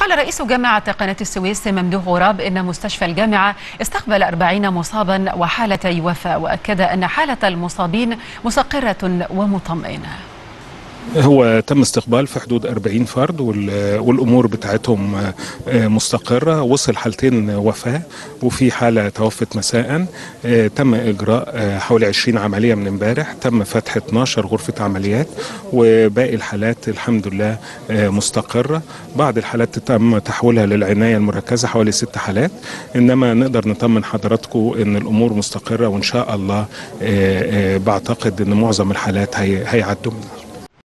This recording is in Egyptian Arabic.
قال رئيس جامعة قناة السويس ممدوح غراب إن مستشفى الجامعة استقبل 40 مصابا وحالتي وفاة وأكد أن حالة المصابين مستقرة ومطمئنة هو تم استقبال في حدود 40 فرد والامور بتاعتهم مستقره وصل حالتين وفاه وفي حاله توفت مساء تم اجراء حوالي 20 عمليه من امبارح تم فتح 12 غرفه عمليات وباقي الحالات الحمد لله مستقره بعض الحالات تم تحويلها للعنايه المركزه حوالي ست حالات انما نقدر نطمن حضراتكم ان الامور مستقره وان شاء الله بعتقد ان معظم الحالات هيعدوا منها